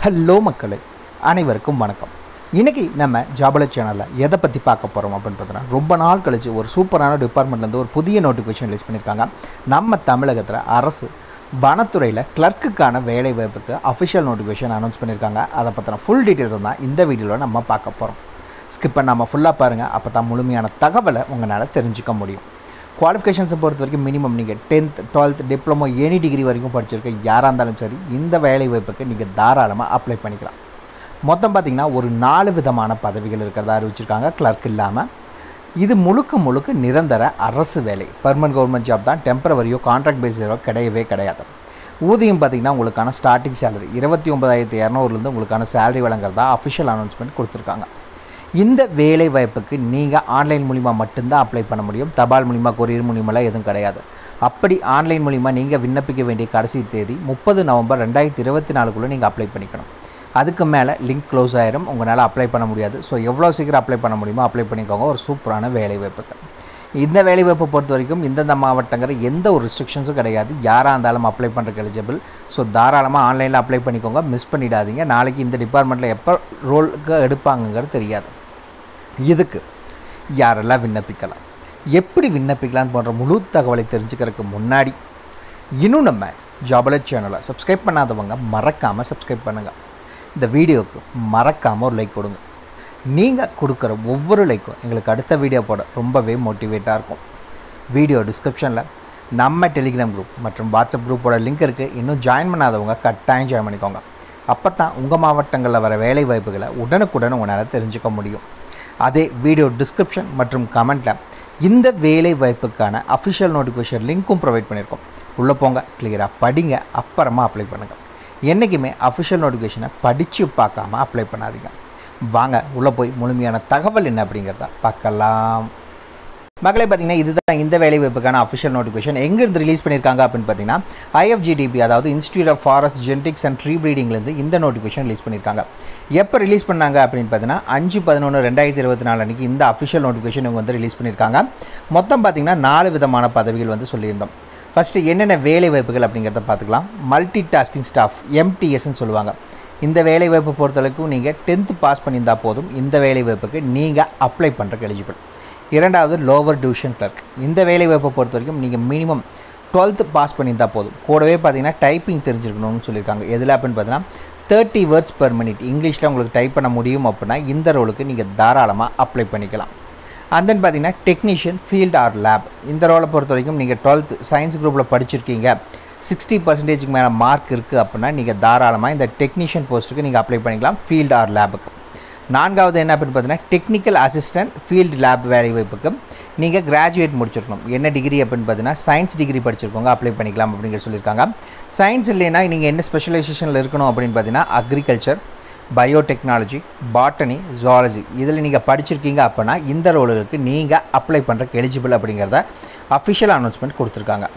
hello மக்களே அனைவருக்கும் வணக்கம் இன்றைக்கி நம்ம ஜாபல சேனலில் எதை பற்றி பார்க்க போகிறோம் அப்படின்னு பார்த்தோன்னா ரொம்ப நாள் கழிச்சு ஒரு சூப்பரான டிபார்ட்மெண்ட்லேருந்து ஒரு புதிய நோட்டிஃபிகேஷன் ரிலீஸ் பண்ணியிருக்காங்க நம்ம தமிழகத்தில் அரசு வனத்துறையில் கிளர்க்குக்கான வேலை வாய்ப்புக்கு அஃபிஷியல் நோட்டிஃபிகேஷன் அனௌன்ஸ் பண்ணியிருக்காங்க அதை பற்றின ஃபுல் டீட்டெயில்ஸ் தான் இந்த வீடியோவில் நம்ம பார்க்க போகிறோம் ஸ்கிப் பண்ணாமல் ஃபுல்லாக பாருங்கள் அப்போ தான் முழுமையான தகவலை உங்களால் தெரிஞ்சுக்க முடியும் குவாலிஃபிகேஷன்ஸை பொறுத்த வரைக்கும் மினிமம் நீங்கள் tenth twelfth diploma any degree வரைக்கும் படிச்சிருக்க யாராக இருந்தாலும் சரி இந்த வேலை வாய்ப்புக்கு நீங்கள் தாராளமாக அப்ளை பண்ணிக்கலாம் மொத்தம் பார்த்திங்கன்னா ஒரு நாலு விதமான பதவிகள் இருக்கிறதா அறிவிச்சிருக்காங்க கிளர்க் இல்லாமல் இது முழுக்க முழுக்க நிரந்தர அரசு வேலை பர்மனன்ட் கவர்மெண்ட் ஜாப் தான் டெம்பரவரியோ கான்ட்ராக்ட் பேஸோ கிடையவே கிடையாது ஊதியம் பார்த்திங்கன்னா உங்களுக்கான ஸ்டார்டிங் சேலரி இருபத்தி ஒன்பதாயிரத்தி இரநூறுலேருந்து உங்களுக்கான சேலரி வழங்குறதா அஃபிஷியல் அனௌன்ஸ்மெண்ட் கொடுத்துருக்காங்க இந்த வேலை வாய்ப்புக்கு நீங்கள் ஆன்லைன் மூலிமா மட்டும்தான் அப்ளை பண்ண முடியும் தபால் மூலிமா கொரியர் மூலிமாலாம் எதுவும் கிடையாது அப்படி ஆன்லைன் மூலிமா நீங்கள் விண்ணப்பிக்க வேண்டிய கடைசி தேதி முப்பது நவம்பர் ரெண்டாயிரத்தி இருபத்தி நாலுக்குள்ளே நீங்கள் அப்ளை பண்ணிக்கணும் அதுக்கு மேலே லிங்க் க்ளோஸ் ஆயிரும் உங்களால் அப்ளை பண்ண முடியாது ஸோ எவ்வளோ சீக்கிரம் அப்ளை பண்ண முடியுமோ அப்ளை பண்ணிக்கோங்க ஒரு சூப்பரான வேலை வாய்ப்புக்கு இந்த வேலை வாய்ப்பை பொறுத்த வரைக்கும் இந்தந்த மாவட்டங்கிற எந்த ஒரு ரெஸ்ட்ரிக்ஷன்ஸும் கிடையாது யாராக இருந்தாலும் அப்ளை பண்ணுறதுக்கு எலிஜிபிள் ஸோ தாராளமாக ஆன்லைனில் அப்ளை பண்ணிக்கோங்க மிஸ் பண்ணிடாதீங்க நாளைக்கு இந்த டிபார்ட்மெண்ட்டில் எப்போ ரோலுக்கு எடுப்பாங்கங்கிறது தெரியாது இதுக்கு யாரெல்லாம் விண்ணப்பிக்கலாம் எப்படி விண்ணப்பிக்கலாம் போன்ற முழு தகவலை தெரிஞ்சுக்கிறதுக்கு முன்னாடி இன்னும் நம்ம ஜாபல சேனலை சப்ஸ்கிரைப் பண்ணாதவங்க மறக்காமல் சப்ஸ்கிரைப் பண்ணுங்கள் இந்த வீடியோவுக்கு மறக்காமல் ஒரு லைக் கொடுங்க நீங்கள் கொடுக்குற ஒவ்வொரு லைக்கும் எங்களுக்கு அடுத்த வீடியோ போட ரொம்பவே மோட்டிவேட்டாக இருக்கும் வீடியோ டிஸ்கிரிப்ஷனில் நம்ம டெலிகிராம் குரூப் மற்றும் வாட்ஸ்அப் குரூப்போட லிங்க் இருக்குது இன்னும் ஜாயின் பண்ணாதவங்க கட்டாயம் ஜாயின் பண்ணிக்கோங்க அப்போ தான் உங்கள் மாவட்டங்களில் வர வேலை வாய்ப்புகளை உடனுக்குடன் உங்களால் தெரிஞ்சுக்க முடியும் அதே வீடியோ டிஸ்கிரிப்ஷன் மற்றும் கமெண்ட்டில் இந்த வேலை வாய்ப்புக்கான அஃபிஷியல் நோட்டிஃபிகேஷன் லிங்க்கும் ப்ரொவைட் பண்ணியிருக்கோம் உள்ளே போங்க கிளியராக படிங்க அப்புறமா அப்ளை பண்ணுங்கள் என்றைக்குமே அஃபிஷியல் நோட்டிஃபிகேஷனை படித்து பார்க்காம அப்ளை பண்ணாதீங்க வாங்க உள்ளே போய் முழுமையான தகவல் என்ன அப்படிங்கிறத பார்க்கலாம் மக்களே பார்த்தீங்கன்னா இதுதான் இந்த வேலை வாய்ப்புக்கான அஃபிஷியல் நோட்டிஃபிகேஷன் எங்கேருந்து ரிலீஸ் பண்ணியிருக்காங்க அப்படின்னு பார்த்தீங்கன்னா ஐஎஃப்ஜிடிபி அதாவது institute of forest genetics and tree ப்ரீடிங்லேருந்து இந்த நோட்டிஃபிகேஷன் ரிலீஸ் பண்ணியிருக்காங்க எப்போ ரிலீஸ் பண்ணாங்க அப்படின்னு பார்த்தீங்கன்னா அஞ்சு பதினொன்று ரெண்டாயிரத்தி இருபத்தி நாலு அன்றைக்கி இந்த அஃபிஷியல் நோட்டிஃபிகேஷன் இவங்க வந்து ரிலீஸ் பண்ணியிருக்காங்க மொத்தம் பார்த்தீங்கன்னா நாலு விதமான பதவிகள் வந்து சொல்லியிருந்தோம் ஃபஸ்ட்டு என்னென்ன வேலை வாய்ப்புகள் அப்படிங்கிறத பார்த்துக்கலாம் மல்டி டாஸ்கிங் ஸ்டாஃப் எம்டிஎஸ்ன்னு சொல்லுவாங்க இந்த வேலை வாய்ப்பு பொறுத்தளவுக்கு நீங்கள் டென்த்து பாஸ் பண்ணியிருந்தால் போதும் இந்த வேலை வாய்ப்புக்கு நீங்கள் அப்ளை பண்ணுறக்கு எலிஜிபிள் இரண்டாவது லோவர் டிவிஷன் கிளர்க் இந்த வேலை வாய்ப்பை பொறுத்த வரைக்கும் நீங்கள் மினிமம் டுவெல்த்து பாஸ் பண்ணியிருந்தால் போதும் கூடவே பார்த்தீங்கன்னா டைப்பிங் தெரிஞ்சிருக்கணும்னு சொல்லியிருக்காங்க எதில் அப்படின்னு பார்த்தீங்கன்னா தேர்ட்டி வேர்ட்ஸ் பெர் மினிட் இங்கிலீஷில் உங்களுக்கு டைப் பண்ண முடியும் அப்படின்னா இந்த ரோலுக்கு நீங்கள் தாராளமாக அப்ளை பண்ணிக்கலாம் அண்ட் தென் பார்த்தீங்கன்னா டெக்னீஷியன் ஃபீல்ட் ஆர் லேப் இந்த ரோலை பொறுத்த வரைக்கும் நீங்கள் டுவெல்த் சயின்ஸ் குரூப்பில் படிச்சிருக்கீங்க சிக்ஸ்டி பர்சன்டேஜுக்கு மேலே மார்க் இருக்குது அப்படின்னா நீங்கள் தாராளமாக இந்த டெக்னீஷியன் போஸ்ட்டுக்கு நீங்கள் அப்ளை பண்ணிக்கலாம் ஃபீல்ட் ஆர் லேபுக்கு நான்காவது என்ன அப்படின்னு பார்த்தீங்கன்னா டெக்னிக்கல் அசிஸ்டன்ட் ஃபீல்டு லேப் வேலை வாய்ப்புக்கு நீங்கள் கிராஜுவேட் முடிச்சிருக்கணும் என்ன டிகிரி அப்படின்னு பார்த்தீங்கன்னா சயின்ஸ் டிகிரி படிச்சிருக்கோங்க அப்ளை பண்ணிக்கலாம் அப்படிங்கிற சொல்லியிருக்காங்க சயின்ஸ் இல்லைன்னா நீங்கள் என்ன ஸ்பெஷலைசேஷனில் இருக்கணும் அப்படின்னு பார்த்தீங்கன்னா அக்ரிகல்ச்சர் பயோடெக்னாலஜி பாட்டனி ஜுவாலஜி இதில் நீங்கள் படிச்சிருக்கீங்க அப்படின்னா இந்த ரோலுக்கு நீங்கள் அப்ளை பண்ணுறக்கு எலிஜிபிள் அப்படிங்கிறத அஃபிஷியல் அனௌன்ஸ்மெண்ட் கொடுத்துருக்காங்க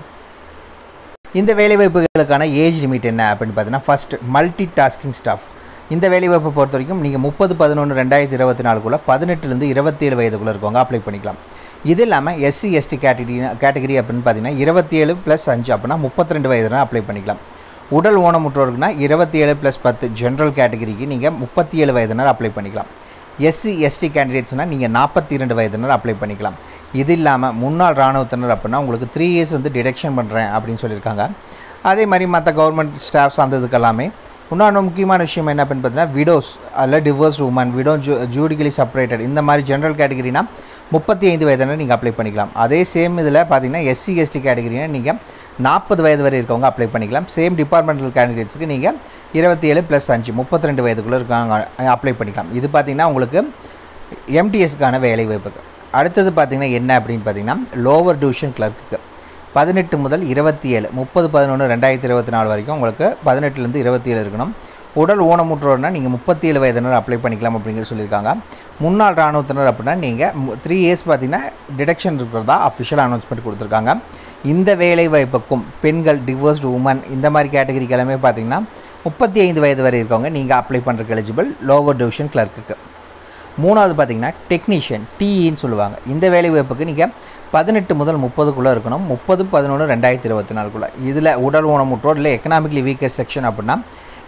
இந்த வேலைவாய்ப்புகளுக்கான ஏஜ் லிமிட் என்ன அப்படின்னு பார்த்தீங்கன்னா ஃபஸ்ட் மல்டி டாஸ்கிங் ஸ்டாஃப் இந்த வேலைவாய்ப்பை பொறுத்த வரைக்கும் நீங்கள் முப்பது பதினொன்று ரெண்டாயிரத்தி இருபத்தி நாலுக்குள்ளே பதினெட்டுலேருந்து இருபத்தேழு வயதுக்குள்ளே இருக்கவங்க அப்ளை பண்ணிக்கலாம் இது இல்லாமல் எஸ்சி எஸ்டி கேட்டகரி கேட்டகரி அப்படின்னு பார்த்தீங்கன்னா இருபத்தி ஏழு ப்ளஸ் அஞ்சு அப்படின்னா முப்பத்தி ரெண்டு வயதுனா அப்ளை பண்ணிக்கலாம் உடல் ஊனமுற்றோருக்குன்னா இருபத்தி ஏழு ப்ளஸ் பத்து ஜென்ரல் கேட்டகரிக்கு நீங்கள் முப்பத்தி ஏழு வயதினர் அப்ளை பண்ணிக்கலாம் எஸ்சி எஸ்டி கேண்டிடேட்ஸ்னால் நீங்கள் நாற்பத்தி இரண்டு வயதினர் அப்ளை பண்ணிக்கலாம் இது இல்லாமல் முன்னாள் இராணுவத்தினர் அப்படின்னா உங்களுக்கு த்ரீ இயர்ஸ் வந்து டிடெக்ஷன் பண்ணுறேன் அப்படின்னு சொல்லியிருக்காங்க அதே மாதிரி மற்ற கவர்மெண்ட் ஸ்டாஃப்ஸ் அந்த இதுக்கெல்லாமே இன்னொன்று முக்கியமான விஷயம் என்ன அப்படின்னு பார்த்தீங்கன்னா விடோஸ் அல்ல டிவோர்ஸ் உமன் விடோ ஜூ ஜூடிகலி செப்பரேட்டட் இந்த மாதிரி ஜென்ரல் கேட்டகரினா முப்பத்தி ஐந்து வயதினர் நீங்கள் அப்ளை பண்ணிக்கலாம் அதே சேம் இதில் பார்த்தீங்கன்னா எஸ்சி எஸ்டி கேட்டகரினா நீங்கள் நாற்பது வயது வரை இருக்கவங்க அப்ளை பண்ணிக்கலாம் சேம் டிபார்ட்மெண்டல் கேண்டிடேட்ஸுக்கு நீங்கள் இருபத்தி ஏழு ப்ளஸ் அஞ்சு முப்பத்தி ரெண்டு வயதுக்குள்ளே இருக்காங்க அப்ளை பண்ணிக்கலாம் இது பார்த்திங்கன்னா உங்களுக்கு எம்டிஎஸ்க்கான வேலை வாய்ப்புக்கு அடுத்தது பார்த்திங்கன்னா என்ன அப்படின்னு பார்த்தீங்கன்னா லோவர் டிவிஷன் கிளர்க்குக்கு பதினெட்டு முதல் இருபத்தி ஏழு முப்பது பதினொன்று ரெண்டாயிரத்தி இருபத்தி நாலு வரைக்கும் உங்களுக்கு பதினெட்டுலேருந்து இருபத்தி ஏழு இருக்கணும் உடல் ஊனமுற்றோர்னால் நீங்கள் முப்பத்தி ஏழு வயதினர் அப்ளை பண்ணிக்கலாம் அப்படிங்கிற சொல்லியிருக்காங்க முன்னாள் இராணுவத்தினர் அப்படின்னா நீங்கள் த்ரீ இயர்ஸ் பார்த்தீங்கன்னா டிடெக்ஷன் இருக்கிறதா அஃபிஷியல் அனௌன்ஸ்மெண்ட் கொடுத்துருக்காங்க இந்த வேலை வாய்ப்புக்கும் பெண்கள் டிவோர்ஸ்டு உமன் இந்த மாதிரி கேட்டகரிக்கு எல்லாமே பார்த்தீங்கன்னா முப்பத்தி ஐந்து வயது வரை இருக்கவங்க நீங்கள் அப்ளை பண்ணுறதுக்கு எலிஜிபிள் லோவர் டிவிஷன் கிளர்க்குக்கு மூணாவது பார்த்தீங்கன்னா டெக்னீஷியன் டிஇன்னு சொல்லுவாங்க இந்த வேலை வாய்ப்புக்கு நீங்கள் பதினெட்டு முதல் முப்பதுக்குள்ளே இருக்கணும் முப்பது பதினொன்று ரெண்டாயிரத்தி இருபத்தி நாலுக்குள்ளே இதில் உடல் ஊனமுற்றோர் இல்லை எக்கனாமிக்லி வீக்கர் செக்ஷன் அப்படின்னா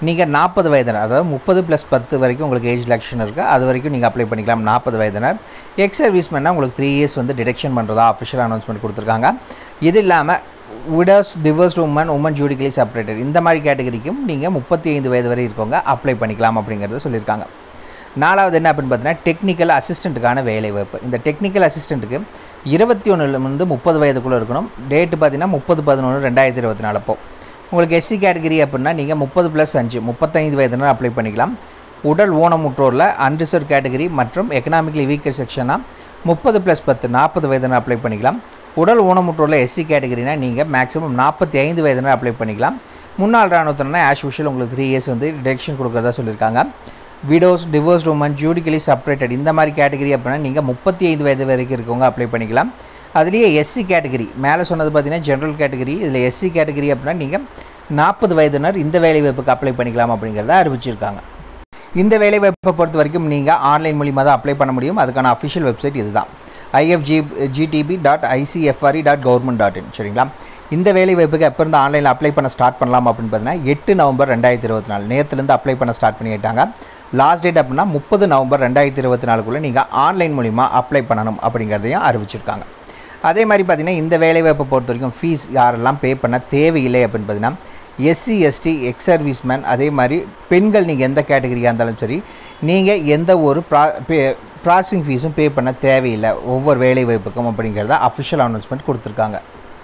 நீங்கள் நாற்பது வயதினர் அதாவது முப்பது ப்ளஸ் பத்து வரைக்கும் உங்களுக்கு ஏஜ் ரிலாக்ஷன் இருக்குது அது வரைக்கும் நீங்கள் அப்ளை பண்ணிக்கலாம் நாற்பது வயதினர் எக்ஸ் சர்வீஸ்மேனா உங்களுக்கு த்ரீ இயர்ஸ் வந்து டிடெக்ஷன் பண்ணுறதா அஃபிஷியல் அனௌன்ஸ்மெண்ட் கொடுத்துருக்காங்க இது இல்லாமல் widows divorce women women judicially separated இந்த மாதிரி கேட்டகரிக்கும் நீங்கள் முப்பத்தி ஐந்து வயது வரை இருக்கவங்க அப்ளை பண்ணிக்கலாம் அப்படிங்கிறத சொல்லியிருக்காங்க நாலாவது என்ன அப்படின்னு பார்த்தீங்கன்னா டெக்னிக்கல் அசிஸ்டண்ட்டுக்கான வேலை வாய்ப்பு இந்த டெக்னிக்கல் அசிஸ்டண்ட்டுக்கு இருபத்தி ஒன்றுலேருந்து முப்பது வயதுக்குள்ளே இருக்கணும் டேட்டு பார்த்தீங்கன்னா முப்பது பதினொன்று ரெண்டாயிரத்தி இருபத்தி நாலு அப்போ உங்களுக்கு எஸ்சி கேட்டகரி அப்படின்னா நீங்கள் முப்பது ப்ளஸ் அஞ்சு முப்பத்தைந்து வயதுனர் அப்ளை பண்ணிக்கலாம் உடல் ஊனமுற்றோரில் அன்ரிசர்வ் கேட்டகரி மற்றும் எக்கனாமிக்கலி வீக்கர் செக்ஷனாக முப்பது ப்ளஸ் பத்து நாற்பது வயதினர் அப்ளை பண்ணிக்கலாம் உடல் ஊனமுற்றோரில் எஸ்சி கேட்டகரினா நீங்கள் மேக்ஸிமம் நாற்பத்தி ஐந்து வயதினர் அப்ளை பண்ணிக்கலாம் முன்னாள் இராணுவத்தினா ஆஸ் யூஷுவல் உங்களுக்கு த்ரீ இயர்ஸ் வந்து டிடெக்ஷன் கொடுக்குறதா சொல்லியிருக்காங்க widows divorce women judicially separated இந்த மாதிரி கேட்டகரி அப்படின்னா நீங்கள் முப்பத்தி ஐந்து வயது வரைக்கும் இருக்கவங்க அப்ளை பண்ணிக்கலாம் அதுலேயே எஸ்சி கேட்டகரி மேலே சொன்னது பார்த்தீங்கன்னா ஜென்ரல் கேட்டகரி இதில் எஸ்சி கேட்டகரி அப்படின்னா நீங்கள் நாற்பது வயதினர் இந்த வேலைவாய்ப்புக்கு அப்ளை பண்ணிக்கலாம் அப்படிங்கிறத அறிவிச்சிருக்காங்க இந்த வேலைவாய்ப்பை பொறுத்த வரைக்கும் நீங்கள் ஆன்லைன் மூலியமாக தான் அப்ளை பண்ண முடியும் அதுக்கான அஃபிஷியல் வெப்சைட் இதுதான் IFG GTB dot ICFRE dot government dot in சரிங்களா இந்த வேலைவாய்ப்புக்கு எப்போ இருந்து ஆன்லைனில் அப்ளை பண்ண ஸ்டார்ட் பண்ணலாம் அப்படின்னு பார்த்தீங்கன்னா எட்டு நவம்பர் ரெண்டாயிரத்தி இருபத்தி நாலு நேற்றுலேருந்து அப்ளை பண்ண ஸ்டார்ட் பண்ணிட்டாங்க லாஸ்ட் டேட் அப்படின்னா முப்பது நவம்பர் ரெண்டாயிரத்தி இருபத்தி நாலுக்குள்ளே நீங்கள் ஆன்லைன் மூலிமா அப்ளை பண்ணணும் அப்படிங்கிறதையும் அறிவிச்சிருக்காங்க அதே மாதிரி பார்த்திங்கன்னா இந்த வேலைவாய்ப்பை பொறுத்த வரைக்கும் ஃபீஸ் யாரெல்லாம் பே பண்ண தேவையில்லை அப்படின்னு பார்த்தீங்கன்னா எஸ்சி எஸ்டி எக்ஸ் சர்வீஸ்மேன் அதே மாதிரி பெண்கள் நீங்கள் எந்த கேட்டகரியாக இருந்தாலும் சரி நீங்கள் எந்த ஒரு ப்ரா பே ப்ராசஸிங் ஃபீஸும் பே பண்ண தேவையில்லை ஒவ்வொரு வேலை வாய்ப்புக்கும் அப்படிங்கிறத அஃபிஷியல் அனௌன்ஸ்மெண்ட் கொடுத்துருக்காங்க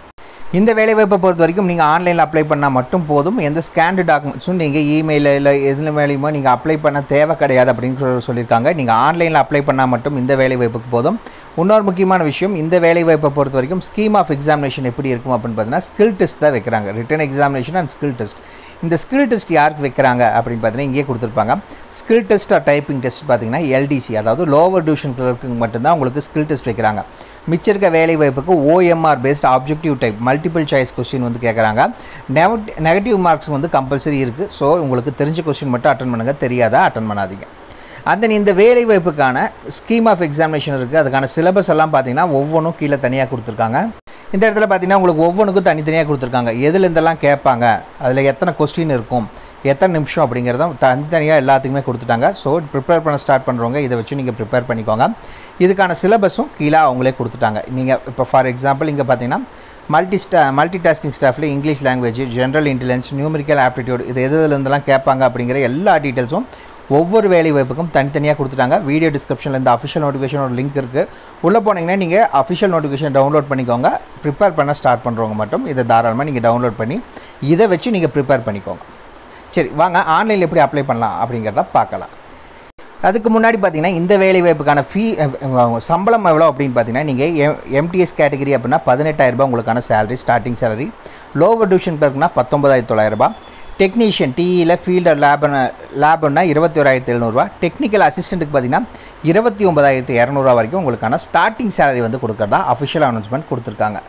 இந்த வேலைவாய்ப்பை பொறுத்த வரைக்கும் நீங்கள் ஆன்லைனில் அப்ளை பண்ணால் மட்டும் போதும் எந்த ஸ்கேண்டு டாக்குமெண்ட்ஸும் நீங்கள் இமெயிலில் இல்லை எதில் மேலேயுமோ நீங்கள் அப்ளை பண்ண தேவை கிடையாது அப்படின்னு சொல்லி சொல்லியிருக்காங்க நீங்கள் ஆன்லைனில் அப்ளை பண்ணால் மட்டும் இந்த வேலைவாய்ப்புக்கு போதும் இன்னொரு முக்கியமான விஷயம் இந்த வேலைவாய்ப்பை பொறுத்த வரைக்கும் ஸ்கீம் ஆஃப் எக்ஸாமினேஷன் எப்படி இருக்கும் அப்படின்னு பார்த்தீங்கன்னா ஸ்கில் டெஸ்ட் தான் வைக்கிறாங்க written examination and skill test இந்த ஸ்கில் டெஸ்ட் யாருக்கு வைக்கிறாங்க அப்படின்னு பார்த்தீங்கன்னா இங்கேயே கொடுத்துருப்பாங்க skill test or typing test பார்த்தீங்கன்னா எல்டிசி அதாவது லோவர் டிவிஷன் கிளர்க்கு மட்டும்தான் உங்களுக்கு ஸ்கில் டெஸ்ட் வைக்கிறாங்க மிச்சம் இருக்க வேலை வாய்ப்புக்கு OMR based objective type multiple choice question வந்து கேட்குறாங்க நெகட்டிவ் மார்க்ஸ் வந்து கம்பல்சரி இருக்குது ஸோ உங்களுக்கு தெரிஞ்ச கொஸ்டின் மட்டும் அட்டன் பண்ணுங்கள் தெரியாதா அட்டன் பண்ணாதீங்க அந்த இந்த வேலை வாய்ப்புக்கான ஸ்கீம் ஆஃப் எக்ஸாமினேஷன் இருக்குது அதுக்கான சிலபஸ் எல்லாம் பார்த்தீங்கன்னா ஒவ்வொன்றும் கீழே தனியாக கொடுத்துருக்காங்க இந்த இடத்துல பார்த்தீங்கன்னா உங்களுக்கு ஒவ்வொன்றுக்கும் தனித்தனியாக கொடுத்துருக்காங்க எதில் இருந்தெல்லாம் கேட்பாங்க அதில் எத்தனை கொஸ்டின் இருக்கும் எத்தனை நிமிஷம் அப்படிங்கிறத தனித்தனியாக எல்லாத்துக்குமே கொடுத்துட்டாங்க ஸோ ப்ரிப்பேர் பண்ண ஸ்டார்ட் பண்ணுறவங்க இதை வச்சு நீங்கள் ப்ரிப்பேர் பண்ணிக்கோங்க இதுக்கான சிலபஸும் கீழே அவங்களே கொடுத்துட்டாங்க நீங்கள் இப்போ ஃபார் எக்ஸாம்பிள் இங்கே பார்த்தீங்கன்னா மல்டி ஸ்டா மல்டி டாஸ்கிங் ஸ்டாஃபில் English language general intelligence numerical aptitude இது எது எதுலேருந்துலாம் கேட்பாங்க அப்படிங்கிற எல்லா டீட்டெயில்ஸும் ஒவ்வொரு வேலை வாய்ப்புக்கும் தனித்தனியாக கொடுத்துட்டாங்க வீடியோ டிஸ்கிரிப்ஷனில் இந்த அஃபிஷியல் நோட்டிஃபிகேஷன் ஒரு லிங்க் இருக்குது உள்ளே போனீங்கன்னா நீங்கள் அஃபிஷியல் நோட்டிஃபிகேஷன் டவுன்லோட் பண்ணிக்கோங்க ப்ரிப்பேர் பண்ண ஸ்டார்ட் பண்ணுறவங்க மட்டும் இதை தாராளமாக நீங்கள் டவுன்லோட் பண்ணி இதை வச்சு நீங்கள் ப்ரிப்பேர் பண்ணிக்கோங்க சரி வாங்க ஆன்லைனில் எப்படி அப்ளை பண்ணலாம் அப்படிங்கிறத பார்க்கலாம் அதுக்கு முன்னாடி பார்த்தீங்கன்னா இந்த வேலை வாய்ப்புக்கான ஃபீ சம்பளம் எவ்வளோ அப்படின்னு பார்த்தீங்கன்னா நீங்கள் எம் எம்டிஎஸ் கேட்டகரி அப்படின்னா பதினெட்டாயிரரூபா உங்களுக்கான salary starting salary lower division கிளர்க்னா பத்தொம்பதாயிரத்தி தொள்ளாயிரரூபா டெக்னீஷியன் டிஇயில் ஃபீல்டர் லேப்னு லேப்னா இருபத்தி ஓராயிரத்தி எழுநூறுவா டெக்னிக்கல் அசிஸ்டண்ட்டுக்கு பார்த்தீங்கன்னா இருபத்தி ஒன்பதாயிரத்தி இரநூறுவா வரைக்கும் உங்களுக்கான ஸ்டார்டிங் சேலரி வந்து கொடுக்குறதா அஃபிஷியல் அனௌன்ஸ்மெண்ட் கொடுத்துருக்காங்க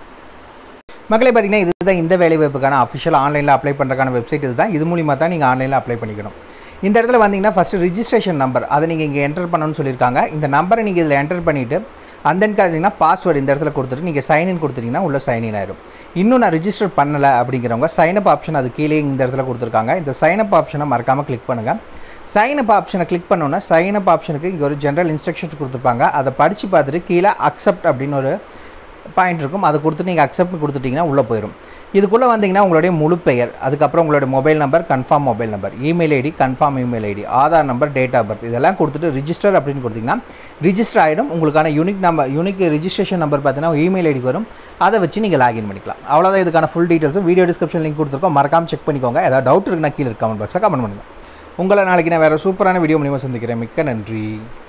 மக்களே பார்த்தீங்கன்னா இதுதான் இந்த வேலைவாய்ப்புக்கான அஃபிஷியல் ஆன்லைனில் அப்ளை பண்ணுறதுக்கான வெப்சைட் இதுதான் இது மூலிமா தான் நீங்கள் ஆன்லைனில் அப்ளை பண்ணிக்கணும் இந்த இடத்துல வந்தீங்கன்னா ஃபஸ்ட்டு ரிஜிஸ்ட்ரேஷன் நம்பர் அதை நீங்கள் இங்கே என்டர் பண்ணணும்னு சொல்லியிருக்காங்க இந்த நம்பரை நீங்கள் இதில் என்டர் பண்ணிவிட்டு அந்த பார்த்தீங்கன்னா பாஸ்வேர்டு இந்த இடத்துல கொடுத்துட்டு நீங்கள் சைன்இன் கொடுத்துட்டீங்கன்னா உள்ள சைன்இன் ஆயிரும் இன்னும் நான் ரிஜிஸ்டர் பண்ணலை அப்படிங்கிறவங்க சைனப் ஆப்ஷன் அது கீழே இந்த இடத்துல கொடுத்துருக்காங்க இந்த சைனப் ஆப்ஷனை மறக்காமல் கிளிக் பண்ணுங்கள் சைனப் ஆப்ஷனை கிளிக் பண்ணோன்னா சைனப் ஆப்ஷனுக்கு இங்கே ஒரு ஜென்ரல் இன்ஸ்ட்ரக்ஷன்ஸ் கொடுத்துருப்பாங்க அதை படித்து பார்த்துட்டு கீழே அக்செப்ட் அப்படின்னு ஒரு பாயிண்ட் இருக்கும் அதை கொடுத்துட்டு நீங்கள் அக்செப்ட் கொடுத்துட்டிங்கன்னா உள்ளே போயிடும் இதுக்குள்ளே வந்தீங்கன்னா உங்களுடைய முழு பெயர் அதுக்கப்புறம் உங்களுடைய mobile number confirm mobile number email ID confirm email ID Aadhaar number date of birth இதெல்லாம் கொடுத்துட்டு ரிஜிஸ்டர் அப்படின்னு கொடுத்தீங்கன்னா ரிஜிஸ்டர் ஆகிடும் உங்களுக்கான unique number unique registration number பார்த்தீங்கன்னா இமெயில் ஐடிக்கு வரும் அதை வச்சு நீங்கள் லாகின் பண்ணிக்கலாம் அவ்வளோதான் இதுக்கான ஃபுல் டீட்டெயில்ஸும் வீடியோ டிஸ்கிரிப்ஷன் லிங்க் கொடுத்துருக்கோம் மறக்காம செக் பண்ணிக்கோங்க ஏதாவது டவுட் இருக்குன்னா கீழே கமெண்ட் பாக்ஸில் கமெண்ட் பண்ணுங்கள் உங்களை நாளைக்கு நான் வேறு சூப்பரான வீடியோ மூலியமாக சந்திக்கிறேன் மிக்க நன்றி